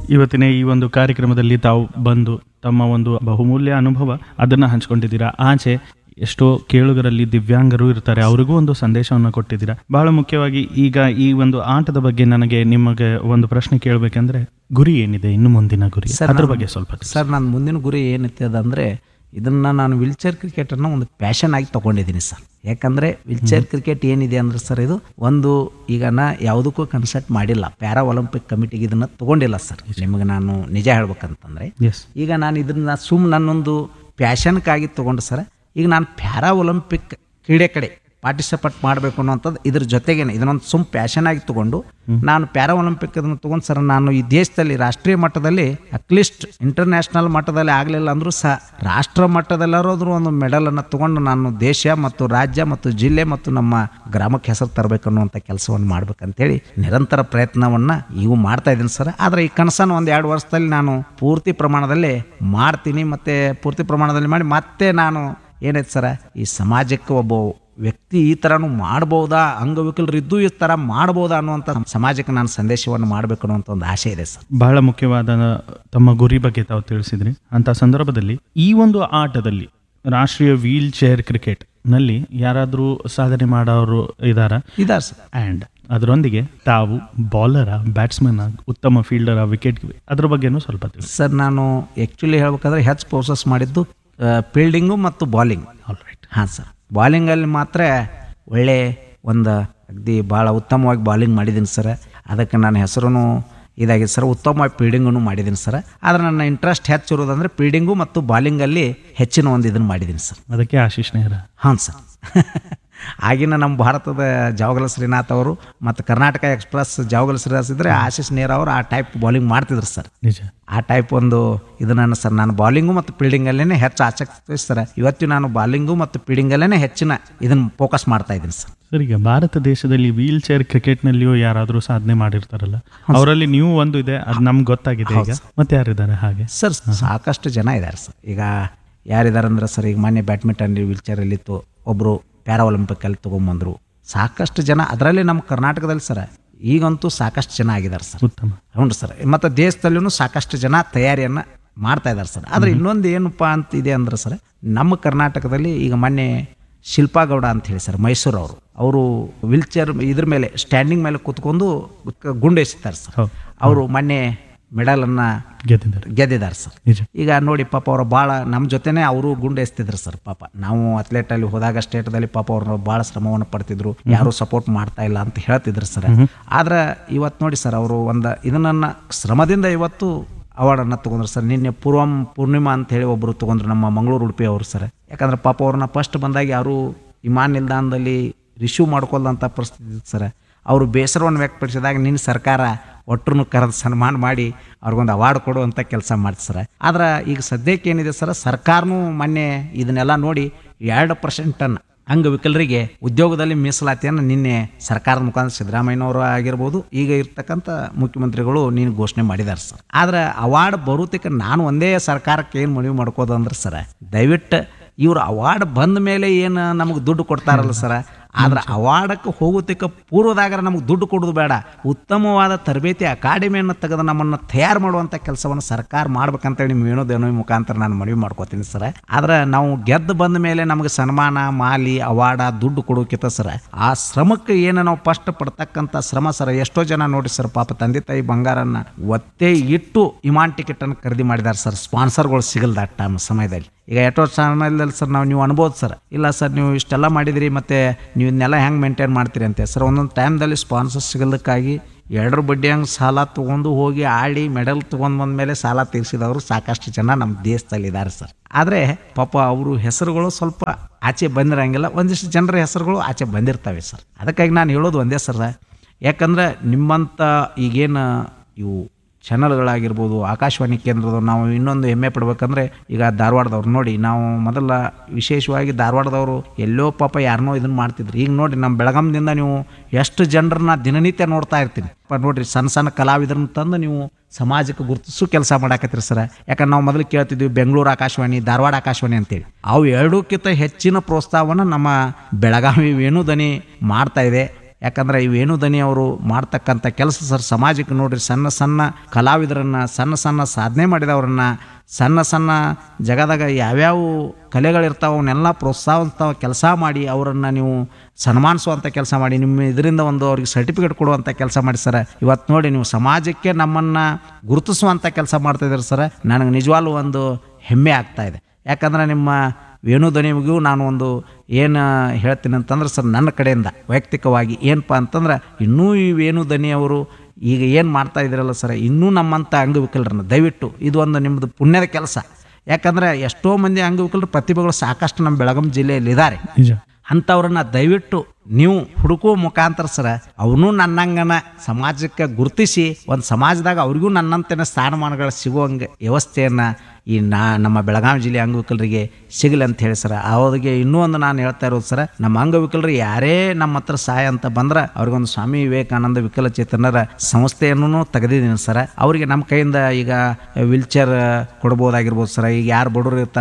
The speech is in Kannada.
ಇವತ್ತಿನ ಈ ಒಂದು ಕಾರ್ಯಕ್ರಮದಲ್ಲಿ ತಾವು ಬಂದು ತಮ್ಮ ಒಂದು ಬಹುಮೂಲ್ಯ ಅನುಭವ ಅದನ್ನ ಹಂಚ್ಕೊಂಡಿದ್ದೀರಾ ಆಚೆ ಎಷ್ಟೋ ಕೇಳುಗರಲ್ಲಿ ದಿವ್ಯಾಂಗರು ಇರ್ತಾರೆ ಅವರಿಗೂ ಒಂದು ಸಂದೇಶವನ್ನು ಕೊಟ್ಟಿದ್ದೀರಾ ಬಹಳ ಮುಖ್ಯವಾಗಿ ಈಗ ಈ ಒಂದು ಆಟದ ಬಗ್ಗೆ ನನಗೆ ನಿಮಗೆ ಒಂದು ಪ್ರಶ್ನೆ ಕೇಳಬೇಕಂದ್ರೆ ಗುರಿ ಏನಿದೆ ಇನ್ನು ಮುಂದಿನ ಗುರಿ ಸರ್, ಅದ್ರ ನಾನು- ಬಗ್ಗೆ ಸ್ವಲ್ಪ ತಿಳಿಸಿ. ಸರ್ ನನ್ನ ಮುಂದಿನ ಗುರಿ ಏನೈತೆ ಅದಂದರೆ ಇದನ್ನು ನಾನು ವಿಲ್ಚೇರ್ ಕ್ರಿಕೆಟನ್ನು ಒಂದು ಪ್ಯಾಷನ್ ಆಗಿ ತೊಗೊಂಡಿದ್ದೀನಿ ಸರ್ ಯಾಕಂದರೆ ವಿಲ್ಚೇರ್ ಕ್ರಿಕೆಟ್ ಏನಿದೆ ಅಂದ್ರೆ ಸರ್ ಇದು ಒಂದು ಈಗ ನಾ ಯಾವುದಕ್ಕೂ ಕನ್ಸಲ್ಟ್ ಮಾಡಿಲ್ಲ ಪ್ಯಾರಾ ಒಲಿಂಪಿಕ್ ಕಮಿಟಿಗೆ ಇದನ್ನು ತೊಗೊಂಡಿಲ್ಲ ಸರ್ ನಿಮಗೆ ನಾನು ನಿಜ ಹೇಳ್ಬೇಕಂತಂದರೆ ಎಸ್ ಈಗ ನಾನು ಇದನ್ನ ಸುಮ್ ನನ್ನೊಂದು ಪ್ಯಾಷನ್ಕಾಗಿ ತೊಗೊಂಡು ಸರ್ ಈಗ ನಾನು ಪ್ಯಾರಾ ಒಲಿಂಪಿಕ್ ಕ್ರೀಡೆ ಕಡೆ ಪಾರ್ಟಿಸಿಪೇಟ್ ಮಾಡಬೇಕು ಅನ್ನೋಂಥದ್ದು ಇದ್ರ ಜೊತೆಗೇನೆ ಇದನ್ನೊಂದು ಸುಮ್ ಪ್ಯಾಷನ್ ಆಗಿ ತಗೊಂಡು ನಾನು ಪ್ಯಾರಾ ಒಲಿಂಪಿಕ್ ಅದನ್ನು ತೊಗೊಂಡು ಸರ್ ನಾನು ಈ ದೇಶದಲ್ಲಿ ರಾಷ್ಟ್ರೀಯ ಮಟ್ಟದಲ್ಲಿ ಅಟ್ಲೀಸ್ಟ್ ಇಂಟರ್ನ್ಯಾಷನಲ್ ಮಟ್ಟದಲ್ಲಿ ಆಗಲಿಲ್ಲ ಅಂದರೂ ಸಹ ರಾಷ್ಟ್ರ ಮಟ್ಟದಲ್ಲಾದ್ರೂ ಒಂದು ಮೆಡಲನ್ನು ತಗೊಂಡು ನಾನು ದೇಶ ಮತ್ತು ರಾಜ್ಯ ಮತ್ತು ಜಿಲ್ಲೆ ಮತ್ತು ನಮ್ಮ ಗ್ರಾಮಕ್ಕೆ ಹೆಸರು ತರಬೇಕು ಅನ್ನುವಂಥ ಕೆಲಸವನ್ನು ಮಾಡ್ಬೇಕಂತೇಳಿ ನಿರಂತರ ಪ್ರಯತ್ನವನ್ನು ಇವು ಮಾಡ್ತಾ ಇದ್ದೀನಿ ಸರ್ ಆದರೆ ಈ ಕನಸನ್ನು ಒಂದು ಎರಡು ವರ್ಷದಲ್ಲಿ ನಾನು ಪೂರ್ತಿ ಪ್ರಮಾಣದಲ್ಲಿ ಮಾಡ್ತೀನಿ ಮತ್ತು ಪೂರ್ತಿ ಪ್ರಮಾಣದಲ್ಲಿ ಮಾಡಿ ಮತ್ತೆ ನಾನು ಏನೈತೆ ಸರ ಈ ಸಮಾಜಕ್ಕೆ ಒಬ್ಬ ವ್ಯಕ್ತಿ ಈ ಥರನೂ ಮಾಡ್ಬೋದಾ ಅಂಗವಿಕಲರಿದ್ದು ಈ ಥರ ಮಾಡ್ಬೋದಾ ಅನ್ನುವಂಥ ಸಮಾಜಕ್ಕೆ ನಾನು ಸಂದೇಶವನ್ನು ಮಾಡಬೇಕು ಅನ್ನುವಂಥ ಒಂದು ಆಸೆ ಇದೆ ಸರ್ ಬಹಳ ಮುಖ್ಯವಾದ ತಮ್ಮ ಗುರಿ ಬಗ್ಗೆ ತಾವು ತಿಳಿಸಿದ್ರಿ ಅಂತ ಸಂದರ್ಭದಲ್ಲಿ ಈ ಒಂದು ಆಟದಲ್ಲಿ ರಾಷ್ಟ್ರೀಯ ವೀಲ್ ಚೇರ್ ಕ್ರಿಕೆಟ್ ನಲ್ಲಿ ಯಾರಾದರೂ ಸಾಧನೆ ಮಾಡೋರು ಇದಾರ ಇದಾರೆ ಸರ್ ಆ್ಯಂಡ್ ಅದರೊಂದಿಗೆ ತಾವು ಬೌಲರ ಬ್ಯಾಟ್ಸ್ಮನ್ ಉತ್ತಮ ಫೀಲ್ಡರ ವಿಕೆಟ್ ಅದ್ರ ಬಗ್ಗೆನೂ ಸ್ವಲ್ಪ ತಿಳಿಸಿ ಸರ್ ನಾನು ಆ್ಯಕ್ಚುಲಿ ಹೇಳ್ಬೇಕಾದ್ರೆ ಹೆಚ್ಚು ಪ್ರೋಸೆಸ್ ಮಾಡಿದ್ದು ಫೀಲ್ಡಿಂಗು ಮತ್ತು ಬಾಲಿಂಗ್ ಆಲ್ ರೈಟ್ ಹಾಂ ಸರ್ ಬಾಲಿಂಗಲ್ಲಿ ಮಾತ್ರ ಒಳ್ಳೆ ಒಂದು ಅಗದಿ ಭಾಳ ಉತ್ತಮವಾಗಿ ಬಾಲಿಂಗ್ ಮಾಡಿದ್ದೀನಿ ಸರ್ ಅದಕ್ಕೆ ನನ್ನ ಹೆಸರು ಇದಾಗಿದೆ ಸರ್ ಉತ್ತಮವಾಗಿ ಫೀಲ್ಡಿಂಗೂ ಮಾಡಿದ್ದೀನಿ ಸರ್ ಆದರೆ ನನ್ನ ಇಂಟ್ರೆಸ್ಟ್ ಹೆಚ್ಚಿರೋದಂದ್ರೆ ಫೀಲ್ಡಿಂಗು ಮತ್ತು ಬಾಲಿಂಗಲ್ಲಿ ಹೆಚ್ಚಿನ ಒಂದು ಇದನ್ನು ಮಾಡಿದ್ದೀನಿ ಸರ್ ಅದಕ್ಕೆ ಆಶೀಶ್ ನೆಹ್ರಾ ಹಾಂ ಸರ್ ಆಗಿನ ನಮ್ಮ ಭಾರತದ ಜಾವಗಲ ಶ್ರೀನಾಥ್ ಅವರು ಮತ್ತು ಕರ್ನಾಟಕ ಎಕ್ಸ್ಪ್ರೆಸ್ ಜಾವಗಲ ಶ್ರೀನಾಥ್ ಇದ್ದರೆ ಆಶೀಶ್ ನೇರ್ ಅವರು ಆ ಟೈಪ್ ಬಾಲಿಂಗ್ ಮಾಡ್ತಿದ್ರು ಸರ್ ನಿಜ ಆ ಟೈಪ್ ಒಂದು ಇದು ನನ್ನ ಸರ್ ನಾನು ಬಾಲಿಂಗು ಮತ್ತು ಫೀಲ್ಡಿಂಗಲ್ಲೇ ಹೆಚ್ಚು ಆಸಕ್ತಿ ಸರ್ ಇವತ್ತು ನಾನು ಬಾಲಿಂಗು ಮತ್ತು ಫೀಲ್ಡಿಂಗಲ್ಲೇ ಹೆಚ್ಚಿನ ಇದನ್ನು ಫೋಕಸ್ ಮಾಡ್ತಾ ಇದ್ದೀನಿ ಸರ್ ಸರ್ ಈಗ ಭಾರತ ದೇಶದಲ್ಲಿ ವೀಲ್ ಚೇರ್ ಕ್ರಿಕೆಟ್ನಲ್ಲಿಯೂ ಯಾರಾದರೂ ಸಾಧನೆ ಮಾಡಿರ್ತಾರಲ್ಲ ಅವರಲ್ಲಿ ನೀವು ಒಂದು ಇದೆ ಅದು ನಮ್ಗೆ ಗೊತ್ತಾಗಿದೆ ಈಗ ಮತ್ತೆ ಯಾರಿದ್ದಾರೆ ಹಾಗೆ ಸರ್ ಸಾಕಷ್ಟು ಜನ ಇದ್ದಾರೆ ಸರ್ ಈಗ ಯಾರಿದ್ದಾರೆ ಅಂದ್ರೆ ಸರ್ ಈಗ ಮೊನ್ನೆ ಬ್ಯಾಡ್ಮಿಂಟನ್ ವೀಲ್ಚೇರಲ್ಲಿ ಇತ್ತು ಒಬ್ಬರು ಪ್ಯಾರಾ ಒಲಿಂಪಿಕಲ್ಲಿ ತೊಗೊಂಬಂದರು ಸಾಕಷ್ಟು ಜನ ಅದರಲ್ಲಿ ನಮ್ಮ ಕರ್ನಾಟಕದಲ್ಲಿ ಸರ್ ಈಗಂತೂ ಸಾಕಷ್ಟು ಜನ ಆಗಿದ್ದಾರೆ ಸರ್ ಉತ್ತಮ ಹ್ಞೂ ಸರ್ ಮತ್ತು ದೇಶದಲ್ಲೂ ಸಾಕಷ್ಟು ಜನ ತಯಾರಿಯನ್ನು ಮಾಡ್ತಾ ಇದ್ದಾರೆ ಸರ್ ಆದರೆ ಇನ್ನೊಂದು ಏನಪ್ಪ ಅಂತ ಇದೆ ಅಂದ್ರೆ ಸರ್ ನಮ್ಮ ಕರ್ನಾಟಕದಲ್ಲಿ ಈಗ ಮೊನ್ನೆ ಶಿಲ್ಪಾ ಗೌಡ ಅಂತ ಹೇಳಿ ಸರ್ ಮೈಸೂರು ಅವರು ಅವರು ವೀಲ್ ಚೇರ್ ಇದ್ರ ಮೇಲೆ ಸ್ಟ್ಯಾಂಡಿಂಗ್ ಮೇಲೆ ಕೂತ್ಕೊಂಡು ಗುಂಡು ಎಸಿತಾರೆ ಸರ್ ಹೌದು ಅವರು ಮೊನ್ನೆ ಮೆಡಲನ್ನು ಗೆದ್ದಿದ್ದಾರೆ ಗೆದ್ದಿದ್ದಾರೆ ಸರ್ ನಿಜ ಈಗ ನೋಡಿ ಪಾಪ ಅವರು ಭಾಳ ನಮ್ಮ ಜೊತೆನೇ ಅವರು ಗುಂಡು ಎಸ್ತಿದ್ರು ಸರ್ ಪಾಪ ನಾವು ಅಥ್ಲೆಟಲ್ಲಿ ಹೋದಾಗ ಸ್ಟೇಟ್ದಲ್ಲಿ ಪಾಪ ಅವರು ಭಾಳ ಶ್ರಮವನ್ನು ಪಡ್ತಿದ್ರು ಯಾರು ಸಪೋರ್ಟ್ ಮಾಡ್ತಾ ಇಲ್ಲ ಅಂತ ಹೇಳ್ತಿದ್ರು ಸರ್ ಆದ್ರೆ ಇವತ್ತು ನೋಡಿ ಸರ್ ಅವರು ಒಂದು ಇದನ್ನ ಶ್ರಮದಿಂದ ಇವತ್ತು ಅವಾರ್ಡನ್ನು ತೊಗೊಂಡ್ರು ಸರ್ ನಿನ್ನೆ ಪೂರ್ವಂ ಪೂರ್ಣಿಮಾ ಅಂತ ಹೇಳಿ ಒಬ್ಬರು ತೊಗೊಂಡ್ರು ನಮ್ಮ ಮಂಗಳೂರು ಉಡುಪಿ ಅವರು ಸರ್ ಯಾಕಂದ್ರೆ ಪಾಪ ಅವ್ರನ್ನ ಫಸ್ಟ್ ಬಂದಾಗ ಯಾರು ವಿಮಾನ ನಿಲ್ದಾಣದಲ್ಲಿ ರಿಸೀವ್ ಮಾಡ್ಕೊಳ್ದಂಥ ಪರಿಸ್ಥಿತಿ ಇತ್ತು ಸರ್ ಅವರು ಬೇಸರವನ್ನು ವ್ಯಕ್ತಪಡಿಸಿದಾಗ ನಿನ್ನ ಸರ್ಕಾರ ಒಟ್ಟರು ಕರೆದು ಸನ್ಮಾನ ಮಾಡಿ ಅವ್ರಿಗೊಂದು ಅವಾರ್ಡ್ ಕೊಡುವಂಥ ಕೆಲಸ ಮಾಡ್ತು ಸರ್ ಆದ್ರೆ ಈಗ ಸದ್ಯಕ್ಕೆ ಏನಿದೆ ಸರ್ ಸರ್ಕಾರನೂ ಮೊನ್ನೆ ಇದನ್ನೆಲ್ಲ ನೋಡಿ ಎರಡು ಪರ್ಸೆಂಟನ್ನು ಅಂಗವಿಕಲರಿಗೆ ಉದ್ಯೋಗದಲ್ಲಿ ಮೀಸಲಾತಿಯನ್ನು ನಿನ್ನೆ ಸರ್ಕಾರದ ಮುಖಾಂತರ ಸಿದ್ದರಾಮಯ್ಯನವರು ಆಗಿರ್ಬೋದು ಈಗ ಇರ್ತಕ್ಕಂಥ ಮುಖ್ಯಮಂತ್ರಿಗಳು ನೀನು ಘೋಷಣೆ ಮಾಡಿದ್ದಾರೆ ಸರ್ ಆದ್ರೆ ಅವಾರ್ಡ್ ಬರುತ್ತಕ್ಕೆ ನಾನು ಒಂದೇ ಸರ್ಕಾರಕ್ಕೆ ಏನು ಮನವಿ ಮಾಡ್ಕೋದು ಅಂದ್ರೆ ಸರ್ ದಯವಿಟ್ಟು ಇವ್ರು ಅವಾರ್ಡ್ ಬಂದ ಮೇಲೆ ಏನು ನಮಗೆ ದುಡ್ಡು ಕೊಡ್ತಾರಲ್ಲ ಸರ್ ಆದ್ರೆ ಅವಾರ್ಡಕ್ಕೆ ಹೋಗೋದಕ್ಕೆ ಪೂರ್ವದಾಗ ನಮಗೆ ದುಡ್ಡು ಕೊಡೋದು ಬೇಡ ಉತ್ತಮವಾದ ತರಬೇತಿ ಅಕಾಡೆಮಿಯನ್ನು ತೆಗೆದು ನಮ್ಮನ್ನು ತಯಾರು ಮಾಡುವಂಥ ಕೆಲಸವನ್ನು ಸರ್ಕಾರ ಮಾಡ್ಬೇಕಂತೇಳಿ ನಿಮ್ಮ ವಿನೋದೇನೋ ಮುಖಾಂತರ ನಾನು ಮನವಿ ಮಾಡ್ಕೋತೀನಿ ಸರ್ ಆದ್ರೆ ನಾವು ಗೆದ್ದು ಬಂದ ಮೇಲೆ ನಮಗೆ ಸನ್ಮಾನ ಮಾಲಿ ಅವಾರ್ಡ ದುಡ್ಡು ಕೊಡೋಕ್ಕಿಂತ ಸರ್ ಆ ಶ್ರಮಕ್ಕೆ ಏನು ನಾವು ಫಸ್ಟ್ ಪಡ್ತಕ್ಕಂಥ ಶ್ರಮ ಸರ್ ಎಷ್ಟೋ ಜನ ನೋಡಿ ಸರ್ ಪಾಪ ತಂದೆ ತಾಯಿ ಬಂಗಾರನ್ನ ಒತ್ತೆ ಇಟ್ಟು ವಿಮಾನ ಟಿಕೆಟನ್ನು ಖರೀದಿ ಮಾಡಿದ್ದಾರೆ ಸರ್ ಸ್ಪಾನ್ಸರ್ಗಳು ಸಿಗಲ್ದ ಆ ಟೈಮ್ ಸಮಯದಲ್ಲಿ ಈಗ ಎಷ್ಟೋ ಸಮಯದಲ್ಲಿ ಸರ್ ನಾವು ನೀವು ಅನ್ಬೋದು ಸರ್ ಇಲ್ಲ ಸರ್ ನೀವು ಇಷ್ಟೆಲ್ಲ ಮಾಡಿದಿರಿ ಮತ್ತು ನೀವು ಇದನ್ನೆಲ್ಲ ಹೆಂಗೆ ಮೇಂಟೈನ್ ಮಾಡ್ತೀರಿ ಅಂತೆ ಸರ್ ಒಂದೊಂದು ಟೈಮ್ದಲ್ಲಿ ಸ್ಪಾನ್ಸರ್ ಸಿಗಲಿಕ್ಕಾಗಿ ಎರಡರ ಬಡ್ಡಿ ಹಂಗೆ ಸಾಲ ತೊಗೊಂಡು ಹೋಗಿ ಆಡಿ ಮೆಡಲ್ ತೊಗೊಂಡು ಬಂದಮೇಲೆ ಸಾಲ ತೀರಿಸಿದವರು ಸಾಕಷ್ಟು ಜನ ನಮ್ಮ ದೇಶದಲ್ಲಿ ಇದ್ದಾರೆ ಸರ್ ಆದರೆ ಪಾಪ ಅವರು ಹೆಸರುಗಳು ಸ್ವಲ್ಪ ಆಚೆ ಬಂದಿರಂಗಿಲ್ಲ ಒಂದಿಷ್ಟು ಜನರ ಹೆಸರುಗಳು ಆಚೆ ಬಂದಿರ್ತವೆ ಸರ್ ಅದಕ್ಕಾಗಿ ನಾನು ಹೇಳೋದು ಒಂದೇ ಸರ್ ಯಾಕಂದ್ರೆ ನಿಮ್ಮಂಥ ಈಗೇನು ಇವು ಚಾನಲ್ಗಳಾಗಿರ್ಬೋದು ಆಕಾಶವಾಣಿ ಕೇಂದ್ರದ ನಾವು ಇನ್ನೊಂದು ಹೆಮ್ಮೆ ಪಡ್ಬೇಕಂದ್ರೆ ಈಗ ಧಾರವಾಡದವ್ರು ನೋಡಿ ನಾವು ಮೊದಲ ವಿಶೇಷವಾಗಿ ಧಾರವಾಡದವರು ಎಲ್ಲೋ ಪಾಪ ಯಾರನ್ನೋ ಇದನ್ನ ಮಾಡ್ತಿದ್ರು ಈಗ ನೋಡಿ ನಮ್ಮ ಬೆಳಗಾಂದಿಂದ ನೀವು ಎಷ್ಟು ಜನರನ್ನ ದಿನನಿತ್ಯ ನೋಡ್ತಾ ಇರ್ತೀನಿ ಪ ನೋಡ್ರಿ ಸಣ್ಣ ಸಣ್ಣ ಕಲಾವಿದರನ್ನ ತಂದು ನೀವು ಸಮಾಜಕ್ಕೆ ಗುರುತಿಸು ಕೆಲಸ ಮಾಡಾಕತ್ತೀರಿ ಸರ್ ಯಾಕಂದ್ರೆ ನಾವು ಮೊದಲು ಕೇಳ್ತಿದ್ವಿ ಬೆಂಗಳೂರು ಆಕಾಶವಾಣಿ ಧಾರವಾಡ ಆಕಾಶವಾಣಿ ಅಂತೇಳಿ ಅವು ಎರಡಕ್ಕಿಂತ ಹೆಚ್ಚಿನ ಪ್ರೋತ್ಸಾಹವನ್ನು ನಮ್ಮ ಬೆಳಗಾವಿ ವೇಣುದನಿ ಮಾಡ್ತಾ ಇದೆ ಯಾಕಂದ್ರೆ ಈ ವೇಣುದನಿ ಅವರು ಮಾಡ್ತಕ್ಕಂಥ ಕೆಲಸ ಸರ್ ಸಮಾಜಕ್ಕೆ ನೋಡ್ರಿ ಸಣ್ಣ ಸಣ್ಣ ಕಲಾವಿದರನ್ನ ಸಣ್ಣ ಸಣ್ಣ ಸಾಧನೆ ಮಾಡಿದವರನ್ನ ಸಣ್ಣ ಸಣ್ಣ ಜಗದಾಗ ಯಾವ್ಯಾವ ಕಲೆಗಳಿರ್ತಾವೆ ಅವನ್ನೆಲ್ಲ ಪ್ರೋತ್ಸಾಹಿಸ್ತಾವ ಕೆಲಸ ಮಾಡಿ ಅವರನ್ನು ನೀವು ಸನ್ಮಾನಿಸುವಂಥ ಕೆಲಸ ಮಾಡಿ ನಿಮ್ಮ ಇದರಿಂದ ಒಂದು ಅವ್ರಿಗೆ ಸರ್ಟಿಫಿಕೇಟ್ ಕೊಡುವಂಥ ಕೆಲಸ ಮಾಡಿ ಸರ್ ಇವತ್ತು ನೋಡಿ ನೀವು ಸಮಾಜಕ್ಕೆ ನಮ್ಮನ್ನು ಗುರುತಿಸುವಂಥ ಕೆಲಸ ಮಾಡ್ತಾಯಿದ್ದೀರಿ ಸರ್ ನನಗೆ ನಿಜವಾಗ್ಲೂ ಒಂದು ಹೆಮ್ಮೆ ಆಗ್ತಾ ಇದೆ ಯಾಕಂದ್ರೆ ನಿಮ್ಮ ವೇಣುಧ್ವನಿಗೂ ನಾನು ಒಂದು ಏನು ಹೇಳ್ತೀನಿ ಅಂತಂದ್ರೆ ಸರ್ ನನ್ನ ಕಡೆಯಿಂದ ವೈಯಕ್ತಿಕವಾಗಿ ಏನಪ್ಪ ಅಂತಂದ್ರೆ ಇನ್ನೂ ಈ ವೇಣುಧ್ವನಿ ಅವರು ಈಗ ಏನು ಮಾಡ್ತಾ ಇದ್ದೀರಲ್ಲ ಸರ್ ಇನ್ನೂ ನಮ್ಮಂಥ ಅಂಗವಿಕಲರನ್ನ ದಯವಿಟ್ಟು ಇದು ಒಂದು ನಿಮ್ಮದು ಪುಣ್ಯದ ಕೆಲಸ ಯಾಕಂದ್ರೆ ಎಷ್ಟೋ ಮಂದಿ ಅಂಗವಿಕಲರು ಪ್ರತಿಭೆಗಳು ಸಾಕಷ್ಟು ನಮ್ಮ ಬೆಳಗಾಂ ಜಿಲ್ಲೆಯಲ್ಲಿ ಇದ್ದಾರೆ ನಿಜ ಅಂಥವ್ರನ್ನ ದಯವಿಟ್ಟು ನೀವು ಹುಡುಕುವ ಮುಖಾಂತರ ಸರ ಅವನು ನನ್ನಂಗನ ಸಮಾಜಕ್ಕೆ ಗುರುತಿಸಿ ಒಂದು ಸಮಾಜದಾಗ ಅವ್ರಿಗೂ ನನ್ನಂತೆನ ಸ್ಥಾನಮಾನಗಳು ಸಿಗುವಂಗೆ ವ್ಯವಸ್ಥೆಯನ್ನು ಈ ನಾ ನಮ್ಮ ಬೆಳಗಾವಿ ಜಿಲ್ಲೆ ಅಂಗವಿಕಲರಿಗೆ ಸಿಗಲಿ ಅಂತ ಹೇಳಿ ಸರ ಅವ್ರಿಗೆ ಇನ್ನೂ ಒಂದು ನಾನು ಹೇಳ್ತಾ ಇರೋದು ಸರ ನಮ್ಮ ಅಂಗವಿಕಲರು ಯಾರೇ ನಮ್ಮ ಹತ್ರ ಸಹಾಯ ಅಂತ ಬಂದ್ರೆ ಅವ್ರಿಗೊಂದು ಸ್ವಾಮಿ ವಿವೇಕಾನಂದ ವಿಕಲಚೇತನರ ಸಂಸ್ಥೆಯನ್ನು ತೆಗೆದಿದ್ದೀನಿ ಸರ ಅವರಿಗೆ ನಮ್ಮ ಕೈಯಿಂದ ಈಗ ವೀಲ್ ಚೇರ್ ಕೊಡ್ಬೋದಾಗಿರ್ಬೋದು ಸರ ಈಗ ಯಾರು ಬಡವರು ಇರ್ತಾರೆ